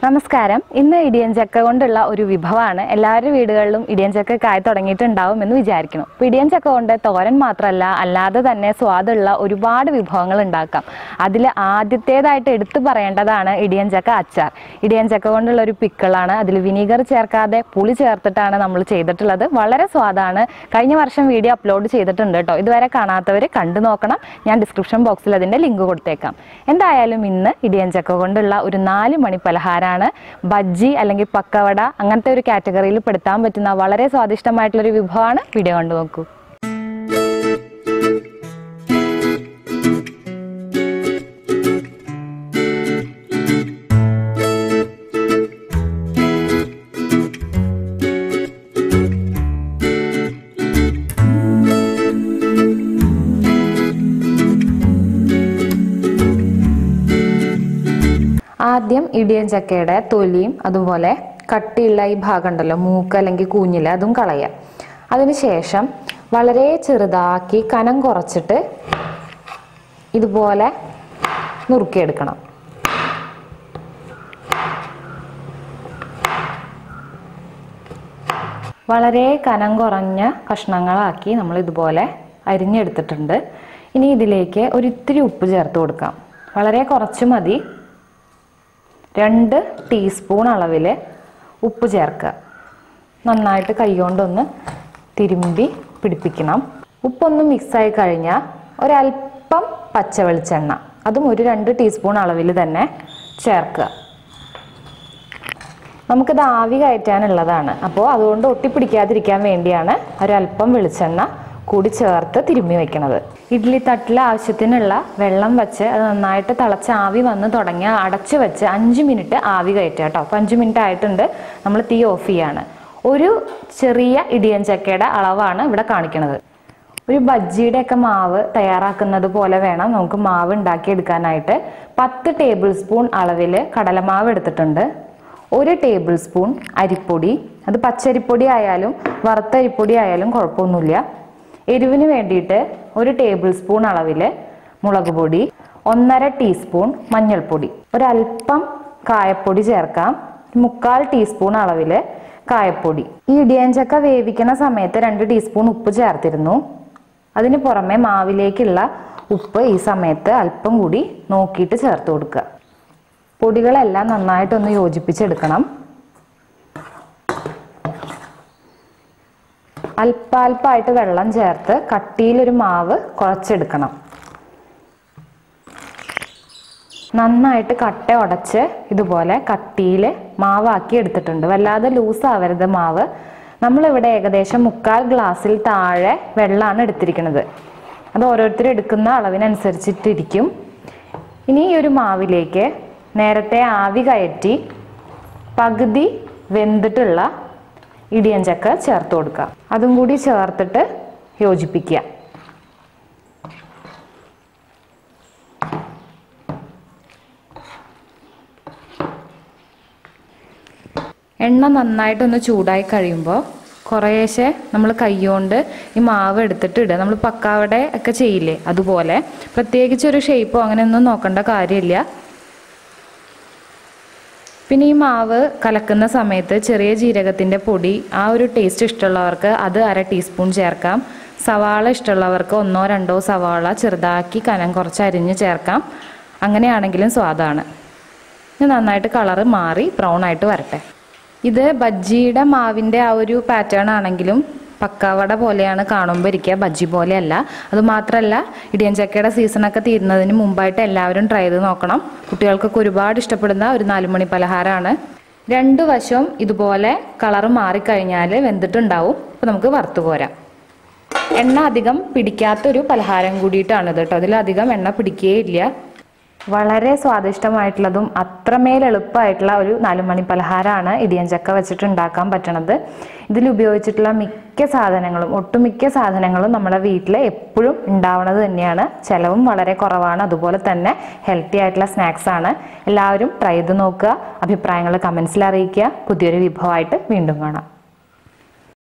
നമസ്കാരം ഇന്ന് ഇടിയൻ ചക്ക കൊണ്ടുള്ള ഒരു വിഭവമാണ് എല്ലാവരുടെ വീടുകളിലും ഇടിയൻ ചക്ക കായി തുടങ്ങിയിട്ടുണ്ടാവും എന്ന് വിചാരിക്കണം അപ്പോൾ ഇടിയൻ ചക്ക കൊണ്ട് തോരൻ മാത്രമല്ല അല്ലാതെ തന്നെ സ്വാദുള്ള ഒരുപാട് വിഭവങ്ങൾ ഉണ്ടാക്കാം അതിൽ ആദ്യത്തേതായിട്ട് എടുത്തു പറയേണ്ടതാണ് ഇടിയൻ ചക്ക അച്ചാർ ഇടിയൻ ചക്ക കൊണ്ടുള്ള ഒരു പിക്കിളാണ് അതിൽ വിനീഗർ ചേർക്കാതെ പുളി ചേർത്തിട്ടാണ് നമ്മൾ ചെയ്തിട്ടുള്ളത് വളരെ സ്വാദാണ് കഴിഞ്ഞ വർഷം വീഡിയോ അപ്ലോഡ് ചെയ്തിട്ടുണ്ട് കേട്ടോ ഇതുവരെ കാണാത്തവർ കണ്ടു നോക്കണം ഞാൻ ഡിസ്ക്രിപ്ഷൻ ബോക്സിൽ അതിൻ്റെ ലിങ്ക് കൊടുത്തേക്കാം എന്തായാലും ഇന്ന് ഇടിയൻ ചക്ക കൊണ്ടുള്ള ഒരു നാല് മണി പലഹാരമാണ് ബജ്ജി അല്ലെങ്കിൽ പക്കവട അങ്ങനത്തെ ഒരു കാറ്റഗറിയിൽ പെടുത്താൻ പറ്റുന്ന വളരെ സ്വാദിഷ്ടമായിട്ടുള്ള ഒരു വിഭവമാണ് വീഡിയോ കണ്ടു നോക്കൂ ആദ്യം ഇടിയൻ ചക്കയുടെ തൊലിയും അതുപോലെ കട്ടിയുള്ള ഈ ഭാഗം ഉണ്ടല്ലോ മൂക്ക് അല്ലെങ്കിൽ കൂഞ്ഞില് അതും കളയാം അതിനുശേഷം വളരെ ചെറുതാക്കി കനം കുറച്ചിട്ട് ഇതുപോലെ നുറുക്കിയെടുക്കണം വളരെ കനം കുറഞ്ഞ കഷ്ണങ്ങളാക്കി നമ്മൾ ഇതുപോലെ അരിഞ്ഞെടുത്തിട്ടുണ്ട് ഇനി ഇതിലേക്ക് ഒരു ഇത്തിരി ഉപ്പ് ചേർത്ത് കൊടുക്കാം വളരെ കുറച്ച് മതി രണ്ട് ടീസ്പൂൺ അളവിൽ ഉപ്പ് ചേർക്കുക നന്നായിട്ട് കൈകൊണ്ടൊന്ന് തിരുമ്പി പിടിപ്പിക്കണം ഉപ്പൊന്ന് മിക്സായി കഴിഞ്ഞാൽ ഒരല്പം പച്ച വെളിച്ചെണ്ണ അതും ഒരു രണ്ട് ടീസ്പൂൺ അളവിൽ തന്നെ ചേർക്കുക നമുക്കിത് ആവി കയറ്റാനുള്ളതാണ് അപ്പോൾ അതുകൊണ്ട് ഒട്ടിപ്പിടിക്കാതിരിക്കാൻ വേണ്ടിയാണ് ഒരല്പം വെളിച്ചെണ്ണ കൂടി ചേർത്ത് തിരുമ്മി വെക്കുന്നത് ഇഡ്ഡലി തട്ടിൽ ആവശ്യത്തിനുള്ള വെള്ളം വെച്ച് അത് നന്നായിട്ട് തിളച്ച് ആവി വന്ന് തുടങ്ങിയ അടച്ചു വെച്ച് അഞ്ച് മിനിറ്റ് ആവി കയറ്റുക കേട്ടോ അപ്പോൾ അഞ്ച് മിനിറ്റ് ആയിട്ടുണ്ട് നമ്മൾ തീ ഓഫ് ചെയ്യാണ് ഒരു ചെറിയ ഇടിയൻ ചക്കയുടെ അളവാണ് ഇവിടെ കാണിക്കുന്നത് ഒരു ബജ്ജിയുടെ ഒക്കെ മാവ് തയ്യാറാക്കുന്നത് പോലെ വേണം നമുക്ക് മാവ് ഉണ്ടാക്കിയെടുക്കാനായിട്ട് പത്ത് ടേബിൾ സ്പൂൺ അളവിൽ കടലമാവ് എടുത്തിട്ടുണ്ട് ഒരു ടേബിൾ സ്പൂൺ അരിപ്പൊടി അത് പച്ചരിപ്പൊടി ആയാലും വറുത്ത അരിപ്പൊടി ആയാലും കുഴപ്പമൊന്നുമില്ല എരിവിന് വേണ്ടിയിട്ട് ഒരു ടേബിൾ സ്പൂൺ അളവിൽ മുളക് പൊടി ഒന്നര ടീസ്പൂൺ മഞ്ഞൾപ്പൊടി ഒരല്പം കായപ്പൊടി ചേർക്കാം മുക്കാൽ ടീസ്പൂൺ അളവിൽ കായപ്പൊടി ഈ ഇടിയഞ്ചക്ക വേവിക്കുന്ന സമയത്ത് രണ്ട് ടീസ്പൂൺ ഉപ്പ് ചേർത്തിരുന്നു അതിന് പുറമെ മാവിലേക്കുള്ള ഉപ്പ് ഈ സമയത്ത് അല്പം കൂടി നോക്കിയിട്ട് ചേർത്ത് കൊടുക്കുക പൊടികളെല്ലാം നന്നായിട്ടൊന്ന് യോജിപ്പിച്ചെടുക്കണം അല്പാൽപ്പായിട്ട് വെള്ളം ചേർത്ത് കട്ടിയിലൊരു മാവ് കുഴച്ചെടുക്കണം നന്നായിട്ട് കട്ട ഉടച്ച് ഇതുപോലെ കട്ടിയിൽ മാവാക്കി എടുത്തിട്ടുണ്ട് വല്ലാതെ ലൂസ് ആവരുത് മാവ് നമ്മളിവിടെ ഏകദേശം മുക്കാൽ ഗ്ലാസ്സിൽ താഴെ വെള്ളമാണ് എടുത്തിരിക്കുന്നത് അത് ഓരോരുത്തർ എടുക്കുന്ന അളവിനനുസരിച്ചിട്ടിരിക്കും ഇനി ഈ ഒരു മാവിലേക്ക് നേരത്തെ ആവി കയറ്റി പകുതി വെന്തിട്ടുള്ള ഇടിയഞ്ചക്ക ചേർത്ത് കൊടുക്കുക അതും കൂടി ചേർത്തിട്ട് യോജിപ്പിക്കുക എണ്ണ നന്നായിട്ടൊന്ന് ചൂടായി കഴിയുമ്പോൾ കുറേശ്ശെ നമ്മൾ കൈകൊണ്ട് ഈ മാവ് എടുത്തിട്ട് ഇടുക നമ്മൾ പക്കാവട ഒക്കെ ചെയ്യില്ലേ അതുപോലെ പ്രത്യേകിച്ച് ഒരു ഷേപ്പോ അങ്ങനെയൊന്നും നോക്കേണ്ട കാര്യമില്ല പിന്നെ ഈ മാവ് കലക്കുന്ന സമയത്ത് ചെറിയ ജീരകത്തിൻ്റെ പൊടി ആ ഒരു ടേസ്റ്റ് ഇഷ്ടമുള്ളവർക്ക് അത് അര ടീസ്പൂൺ ചേർക്കാം സവാള ഇഷ്ടമുള്ളവർക്ക് ഒന്നോ രണ്ടോ സവാള ചെറുതാക്കി കനം കുറച്ച് അരിഞ്ഞ് ചേർക്കാം അങ്ങനെയാണെങ്കിലും സ്വാദാണ് ഇത് നന്നായിട്ട് കളറ് മാറി ബ്രൗൺ ആയിട്ട് വരട്ടെ ഇത് ബജ്ജിയുടെ മാവിൻ്റെ ആ ഒരു പാറ്റേൺ ആണെങ്കിലും പക്കാവട പോലെയാണ് കാണുമ്പോൾ ഇരിക്കുക ബജ്ജി പോലെയല്ല അതുമാത്രമല്ല ഇടിയൻ ചക്കയുടെ സീസണൊക്കെ തീരുന്നതിന് മുമ്പായിട്ട് എല്ലാവരും ട്രൈ ചെയ്ത് നോക്കണം കുട്ടികൾക്കൊക്കെ ഒരുപാട് ഇഷ്ടപ്പെടുന്ന ഒരു നാലുമണി പലഹാരമാണ് രണ്ട് വശവും ഇതുപോലെ കളർ മാറിക്കഴിഞ്ഞാൽ വെന്തിട്ടുണ്ടാവും അപ്പോൾ നമുക്ക് വറുത്തു പോരാം എണ്ണ അധികം പിടിക്കാത്തൊരു പലഹാരം കൂടിയിട്ടാണ് കേട്ടോ അതിലധികം എണ്ണ പിടിക്കുകയില്ല വളരെ സ്വാദിഷ്ടമായിട്ടുള്ളതും അത്രമേൽ എളുപ്പമായിട്ടുള്ള ഒരു നാലുമണി പലഹാരമാണ് ഇടിയൻ ചക്ക വെച്ചിട്ട് ഉണ്ടാക്കാൻ പറ്റണത് ഇതിൽ ഉപയോഗിച്ചിട്ടുള്ള മിക്ക സാധനങ്ങളും ഒട്ടുമിക്ക സാധനങ്ങളും നമ്മുടെ വീട്ടിൽ എപ്പോഴും ഉണ്ടാവണത് തന്നെയാണ് ചിലവും വളരെ കുറവാണ് അതുപോലെ തന്നെ ഹെൽത്തി ആയിട്ടുള്ള സ്നാക്സ് ആണ് എല്ലാവരും ട്രൈ ചെയ്ത് നോക്കുക അഭിപ്രായങ്ങൾ കമൻസിൽ അറിയിക്കുക പുതിയൊരു വിഭവമായിട്ട് വീണ്ടും കാണാം